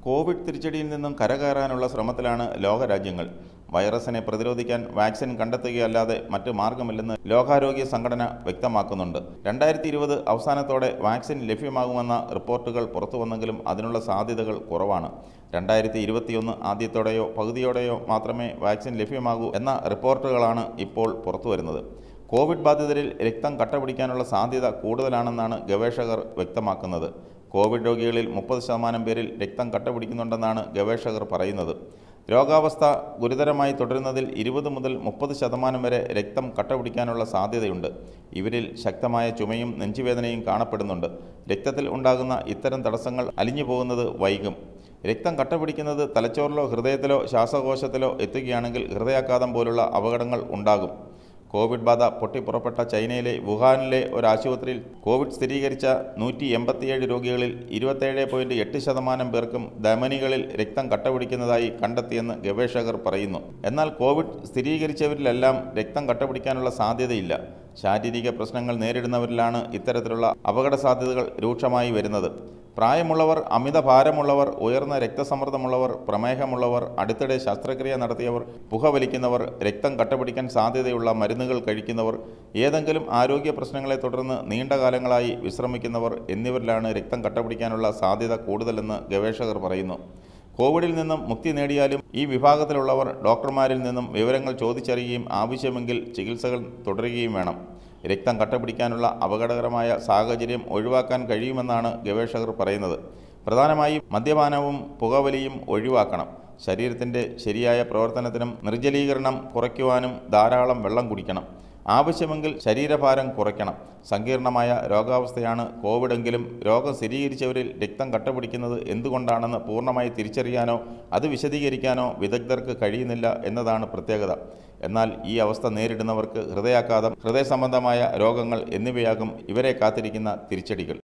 Covid തിരിച്ചടിയിൽ നിന്നും കരകയറാനുള്ള ശ്രമത്തിലാണ് ലോകരാജ്യങ്ങൾ വൈറസിനെ പ്രതിരോധിക്കാൻ വാക്സിൻ കണ്ടെത്തുകയല്ലാതെ മറ്റ് മാർഗമില്ലെന്ന് ലോകാരോഗ്യ സംഘടന വ്യക്തമാക്കുന്നുണ്ട് രണ്ടായിരത്തി ഇരുപത് അവസാനത്തോടെ വാക്സിൻ ലഭ്യമാകുമെന്ന റിപ്പോർട്ടുകൾ പുറത്തുവന്നെങ്കിലും അതിനുള്ള സാധ്യതകൾ കുറവാണ് രണ്ടായിരത്തി ഇരുപത്തിയൊന്ന് ആദ്യത്തോടെയോ പകുതിയോടെയോ മാത്രമേ വാക്സിൻ ലഭ്യമാകൂ എന്ന റിപ്പോർട്ടുകളാണ് ഇപ്പോൾ പുറത്തുവരുന്നത് കോവിഡ് ബാധിതരിൽ രക്തം കട്ടപിടിക്കാനുള്ള സാധ്യത കൂടുതലാണെന്നാണ് ഗവേഷകർ വ്യക്തമാക്കുന്നത് കോവിഡ് രോഗികളിൽ മുപ്പത് ശതമാനം പേരിൽ രക്തം കട്ടപിടിക്കുന്നുണ്ടെന്നാണ് ഗവേഷകർ പറയുന്നത് രോഗാവസ്ഥ ഗുരുതരമായി തുടരുന്നതിൽ ഇരുപത് മുതൽ മുപ്പത് ശതമാനം വരെ രക്തം കട്ടപിടിക്കാനുള്ള സാധ്യതയുണ്ട് ഇവരിൽ ശക്തമായ ചുമയും നെഞ്ചുവേദനയും കാണപ്പെടുന്നുണ്ട് രക്തത്തിൽ ഉണ്ടാകുന്ന ഇത്തരം തടസ്സങ്ങൾ അലിഞ്ഞു പോകുന്നത് വൈകും രക്തം കട്ടപിടിക്കുന്നത് തലച്ചോറിലോ ഹൃദയത്തിലോ ശ്വാസകോശത്തിലോ എത്തുകയാണെങ്കിൽ ഹൃദയാഘാതം പോലുള്ള അപകടങ്ങൾ ഉണ്ടാകും കോവിഡ് ബാധ പൊട്ടിപ്പുറപ്പെട്ട ചൈനയിലെ വുഹാനിലെ ഒരു ആശുപത്രിയിൽ കോവിഡ് സ്ഥിരീകരിച്ച നൂറ്റി എൺപത്തിയേഴ് രോഗികളിൽ ഇരുപത്തേഴ് പോയിൻറ്റ് എട്ട് ശതമാനം പേർക്കും ധമനികളിൽ രക്തം കട്ടപിടിക്കുന്നതായി കണ്ടെത്തിയെന്ന് ഗവേഷകർ പറയുന്നു എന്നാൽ കോവിഡ് സ്ഥിരീകരിച്ചവരിലെല്ലാം രക്തം കട്ടപിടിക്കാനുള്ള സാധ്യതയില്ല ശാരീരിക പ്രശ്നങ്ങൾ നേരിടുന്നവരിലാണ് ഇത്തരത്തിലുള്ള അപകട സാധ്യതകൾ രൂക്ഷമായി വരുന്നത് പ്രായമുള്ളവർ അമിത ഭാരമുള്ളവർ ഉയർന്ന രക്തസമ്മർദ്ദമുള്ളവർ പ്രമേഹമുള്ളവർ അടുത്തിടെ ശസ്ത്രക്രിയ നടത്തിയവർ പുകവലിക്കുന്നവർ രക്തം കട്ടപിടിക്കാൻ സാധ്യതയുള്ള മരുന്നുകൾ കഴിക്കുന്നവർ ഏതെങ്കിലും ആരോഗ്യ പ്രശ്നങ്ങളെ തുടർന്ന് നീണ്ടകാലങ്ങളായി വിശ്രമിക്കുന്നവർ എന്നിവരിലാണ് രക്തം കട്ടപിടിക്കാനുള്ള സാധ്യത കൂടുതലെന്ന് ഗവേഷകർ പറയുന്നു കോവിഡിൽ നിന്നും മുക്തി നേടിയാലും ഈ വിഭാഗത്തിലുള്ളവർ ഡോക്ടർമാരിൽ നിന്നും വിവരങ്ങൾ ചോദിച്ചറിയുകയും ആവശ്യമെങ്കിൽ ചികിത്സകൾ തുടരുകയും വേണം രക്തം കട്ടപിടിക്കാനുള്ള അപകടകരമായ സാഹചര്യം ഒഴിവാക്കാൻ കഴിയുമെന്നാണ് ഗവേഷകർ പറയുന്നത് പ്രധാനമായും മദ്യപാനവും പുകവലിയും ഒഴിവാക്കണം ശരീരത്തിൻ്റെ ശരിയായ പ്രവർത്തനത്തിനും നിർജ്ജലീകരണം കുറയ്ക്കുവാനും ധാരാളം വെള്ളം കുടിക്കണം ആവശ്യമെങ്കിൽ ശരീരഭാരം കുറയ്ക്കണം സങ്കീർണമായ രോഗാവസ്ഥയാണ് കോവിഡെങ്കിലും രോഗം സ്ഥിരീകരിച്ചവരിൽ രക്തം കട്ടപിടിക്കുന്നത് എന്തുകൊണ്ടാണെന്ന് പൂർണ്ണമായി തിരിച്ചറിയാനോ അത് വിശദീകരിക്കാനോ വിദഗ്ധർക്ക് കഴിയുന്നില്ല എന്നതാണ് പ്രത്യേകത എന്നാൽ ഈ അവസ്ഥ നേരിടുന്നവർക്ക് ഹൃദയാഘാതം ഹൃദയ സംബന്ധമായ രോഗങ്ങൾ എന്നിവയാകും ഇവരെ കാത്തിരിക്കുന്ന തിരിച്ചടികൾ